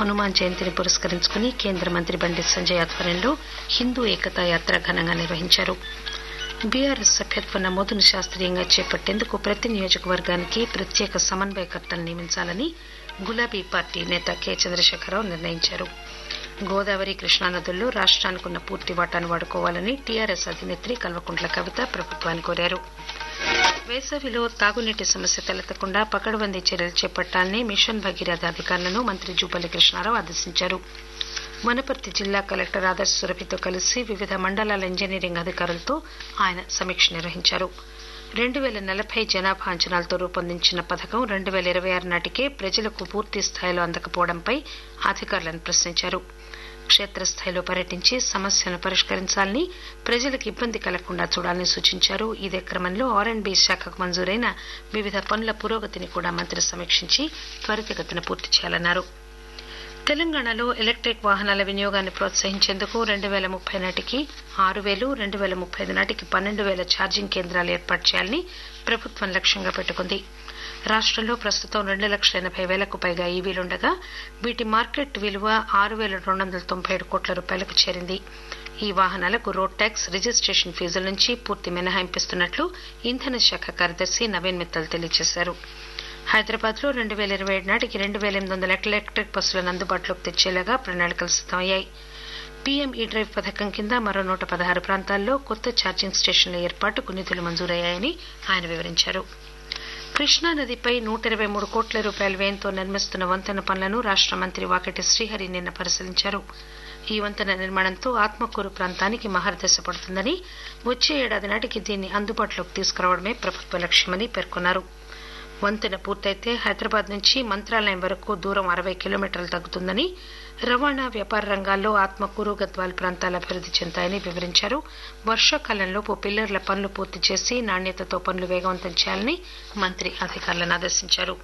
హనుమాన్ జయంతిని పురస్కరించుకుని కేంద్ర మంత్రి బండి సంజయ్ ఆధ్వర్యంలో హిందూ ఏకతా యాత్ర ఘనంగా నిర్వహించారు బీఆర్ఎస్ సభ్యత్వ నమోదును శాస్త్రీయంగా చేపట్టేందుకు ప్రతి నియోజకవర్గానికి ప్రత్యేక సమన్వయకర్తను నియమించాలని గులాబీ పార్టీ నేత కె చంద్రశేఖరరావు నిర్ణయించారు గోదావరి కృష్ణానదుల్లో రాష్ట్రానికున్న పూర్తి వాటాను వాడుకోవాలని టీఆర్ఎస్ అధినేత్రి కల్వకుంట్ల కవిత ప్రభుత్వాన్ని కోరారు వేసవిలో తాగునీటి సమస్య తలెత్తకుండా పకడ్బందీ చర్యలు చేపట్టాలని మిషన్ భగీరథ అధికారులను మంత్రి జూపల్లి కృష్ణారావు ఆదేశించారు వనపర్తి జిల్లా కలెక్టర్ ఆదర్శ్ సురభితో కలిసి వివిధ మండలాల ఇంజనీరింగ్ అధికారులతో ఆయన సమీక్ష నిర్వహించారు రెండు వేల నలభై జనాభా అంచనాలతో రూపొందించిన పథకం రెండు వేల ఇరవై ఆరు నాటికే ప్రజలకు పూర్తి స్థాయిలో అందకపోవడంపై అధికారులను ప్రశ్నించారు క్షేత్రస్థాయిలో పర్యటించి సమస్యలను పరిష్కరించాలని ప్రజలకు ఇబ్బంది కలగకుండా చూడాలని సూచించారు ఇదే క్రమంలో ఆర్ అండ్ బి శాఖకు మంజూరైన వివిధ పనుల పురోగతిని కూడా మంత్రి సమీక్షించి త్వరితగతిన పూర్తి చేయాలన్నారు తెలంగాణలో ఎలక్ట్రిక్ వాహనాల వినియోగాన్ని ప్రోత్సహించేందుకు రెండు వేల ముప్పై నాటికి ఆరు వేలు రెండు వేల ముప్పై ఐదు నాటికి పన్నెండు వేల ఛార్జింగ్ కేంద్రాలు ఏర్పాటు చేయాలని ప్రభుత్వం లక్ష్యంగా పెట్టుకుంది రాష్టంలో ప్రస్తుతం రెండు లక్షల ఎనభై వేలకు పైగా ఈవీలుండగా వీటి మార్కెట్ విలువ ఆరు వేల రెండు వందల తొంభై ఏడు కోట్ల రూపాయలకు చేరింది ఈ వాహనాలకు రోడ్ ట్యాక్స్ రిజిస్ట్రేషన్ ఫీజుల నుంచి పూర్తి మినహాయింపిస్తున్నట్లు ఇంధన శాఖ కార్యదర్శి నవీన్ మిత్తల్ తెలియజేశారు హైదరాబాద్ లో రెండు వేల ఇరవై ఏడు నాటికి రెండు వేల ఎనిమిది వందల ఎలక్ట్రిక్ బస్సులను అందుబాటులోకి తెచ్చేలాగా ప్రణాళికలు సిద్దమయ్యాయి పీఎం ఈ డ్రైవ్ పథకం కింద మరో నూట పదహారు ప్రాంతాల్లో కొత్త ఛార్జింగ్ స్టేషన్ల ఏర్పాటుకు నిధులు మంజూరయ్యాయని ఆయన వివరించారు కృష్ణానదిపై నూట ఇరవై మూడు కోట్ల రూపాయల వ్యయంతో నిర్మిస్తున్న వంతెన పనులను రాష్ట మంత్రి వాకటి శ్రీహరి నిన్న పరిశీలించారు ఈ వంతెన నిర్మాణంతో ఆత్మకూరు ప్రాంతానికి మహర్దశ పడుతుందని వచ్చే ఏడాది నాటికి దీన్ని అందుబాటులోకి తీసుకురావడమే ప్రభుత్వ లక్ష్యమని పేర్కొన్నారు వంతెన పూర్తయితే హైదరాబాద్ నుంచి మంత్రాలయం వరకు దూరం అరవై కిలోమీటర్లు తగ్గుతుందని రవాణా వ్యాపార రంగాల్లో ఆత్మకూరు గద్వాల్ ప్రాంతాలు అభివృద్ది చెందాయని వివరించారు వర్షాకాలంలోపు పిల్లర్ల పనులు పూర్తి చేసి నాణ్యతతో పనులు వేగవంతం చేయాలని మంత్రి అధికారులను ఆదేశించారు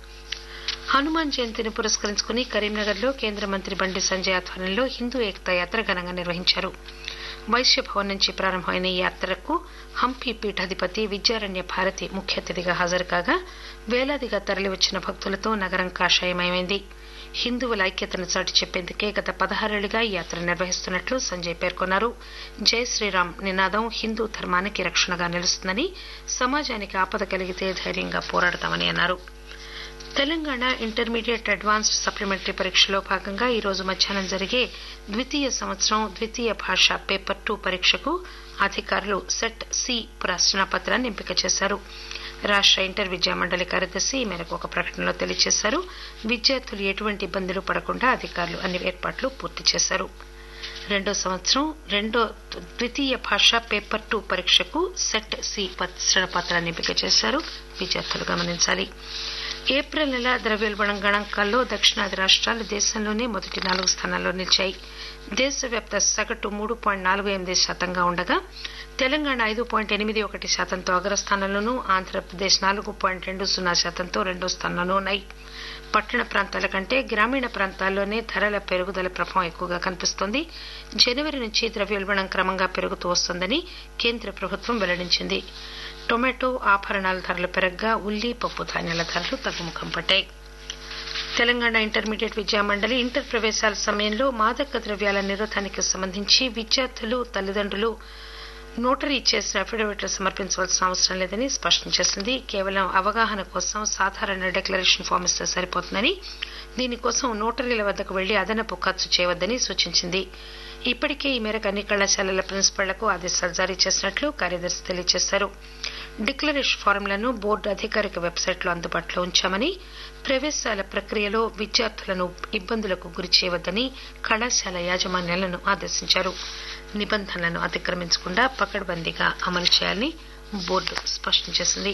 హనుమాన్ జయంతిని పురస్కరించుకుని కరీంనగర్లో కేంద్ర మంత్రి బండి సంజయ్ ఆధ్వర్యంలో హిందూ ఏకతా యాత్ర ఘనంగా నిర్వహించారు వైశ్య భవన్ నుంచి ప్రారంభమైన ఈ యాత్రకు హంపి పీఠాధిపతి విద్యారణ్య భారతి ముఖ్య అతిథిగా హాజరు కాగా వేలాదిగా తరలివచ్చిన భక్తులతో నగరం కాషాయమయమైంది హిందువుల ఐక్యతను చాటి చెప్పేందుకే గత పదహారేళ్లుగా ఈ యాత్ర నిర్వహిస్తున్నట్లు సంజయ్ పేర్కొన్నారు జై శ్రీరామ్ నినాదం హిందూ ధర్మానికి రక్షణగా నిలుస్తుందని సమాజానికి ఆపద కలిగితే ధైర్యంగా పోరాడతామని అన్నారు తెలంగాణ ఇంటర్మీడియట్ అడ్వాన్స్డ్ సప్లిమెంటరీ పరీక్షలో భాగంగా ఈ రోజు మధ్యాహ్నం జరిగే ద్వితీయ సంవత్సరం ద్వితీయ భాష పేపర్ టూ పరీక్షకు అధికారులు సెట్ సి ప్రశ్నాపత్రాన్ని ఎంపిక చేశారు రాష్ట ఇంటర్ విద్యా మండలి కార్యదర్శి ఈ మేరకు ఒక ప్రకటనలో తెలియజేశారు విద్యార్థులు ఎటువంటి ఇబ్బందులు పడకుండా అధికారులు అన్ని ఏర్పాట్లు పూర్తి చేశారు రెండో సంవత్సరం రెండో ద్వితీయ భాష పేపర్ టూ పరీక్షకు సెట్ సి ప్రశ్నపత్రాన్ని ఎంపిక చేశారు విద్యార్థులు గమనించాలి ఏప్రిల్ నెల ద్రవ్యోల్బణం గణాంకాల్లో దక్షిణాది రాష్ట్రాలు దేశంలోనే మొదటి నాలుగు స్థానాల్లో నిలిచాయి దేశవ్యాప్త సగటు మూడు పాయింట్ నాలుగు ఎనిమిది శాతంగా ఉండగా తెలంగాణ ఐదు పాయింట్ ఎనిమిది ఒకటి శాతంతో అగ్రస్థానంలోనూ ఆంధ్రప్రదేశ్ నాలుగు పాయింట్ రెండు సున్నా శాతంతో రెండో స్థానంలో ఉన్నాయి పట్టణ ప్రాంతాల కంటే గ్రామీణ ప్రాంతాల్లోనే ధరల పెరుగుదల ప్రభావం ఎక్కువగా కనిపిస్తోంది జనవరి నుంచి ద్రవ్యోల్బణం క్రమంగా పెరుగుతూ వస్తోందని కేంద్ర ప్రభుత్వం వెల్లడించింది టొమాటో ఆభరణాల ధరలు పెరగ్గా ఉల్లి పప్పు ధాన్యాల ధరలు తగ్గుముఖం పట్టాయి తెలంగాణ ఇంటర్మీడియట్ విద్యా మండలి ఇంటర్ ప్రవేశాల సమయంలో మాదక ద్రవ్యాల నిరోధానికి సంబంధించి విద్యార్థులు తల్లిదండ్రులు నోటరీ చేసిన అఫిడవిట్లు సమర్పించవలసిన అవసరం లేదని స్పష్టం చేసింది కేవలం అవగాహన కోసం సాధారణ డిక్లరేషన్ ఫామ్ ఇస్తే సరిపోతుందని దీనికోసం నోటరీల వద్దకు వెళ్లి అదనపు ఖర్చు చేయవద్దని సూచించింది ఇప్పటికే ఈ మేరకు అన్ని కళాశాలల ప్రిన్సిపళ్లకు ఆదేశాలు జారీ చేసినట్లు కార్యదర్శి తెలియజేశారు డిక్లరేషన్ ఫారంలను బోర్డు అధికారిక వెబ్సైట్లో అందుబాటులో ఉంచామని ప్రవేశాల ప్రక్రియలో విద్యార్థులను ఇబ్బందులకు గురి చేయవద్దని కళాశాల యాజమాన్యాలను ఆదేశించారు నిబంధనలను అతిక్రమించకుండా పకడ్బందీగా అమలు చేయాలని బోర్డు స్పష్టం చేసింది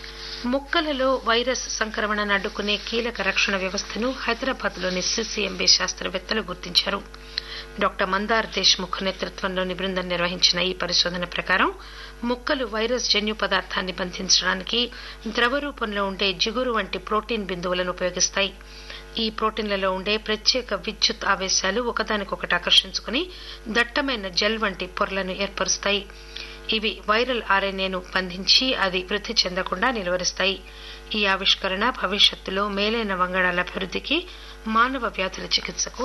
మొక్కలలో వైరస్ సంక్రమణను అడ్డుకునే కీలక రక్షణ వ్యవస్థను హైదరాబాద్లోని సీసీఎంబీ శాస్త్రవేత్తలు గుర్తించారు డాక్టర్ మందార్ దేశ్ముఖ్ నేతృత్వంలోని బృందం నిర్వహించిన ఈ పరిశోధన ప్రకారం మొక్కలు వైరస్ జన్యు పదార్థాన్ని బంధించడానికి ద్రవ రూపంలో ఉండే జిగురు వంటి ప్రోటీన్ బిందువులను ఉపయోగిస్తాయి ఈ ప్రోటీన్లలో ఉండే ప్రత్యేక విద్యుత్ ఆవేశాలు ఒకదానికొకటి ఆకర్షించుకుని దట్టమైన జెల్ వంటి పొరలను ఏర్పరుస్తాయి ఇవి వైరల్ ఆర్ఎన్ఏను బంధించి అది వృద్ధి చెందకుండా నిలువరిస్తాయి ఈ ఆవిష్కరణ భవిష్యత్తులో మేలైన వంగడాల అభివృద్ధికి మానవ వ్యాధుల చికిత్సకు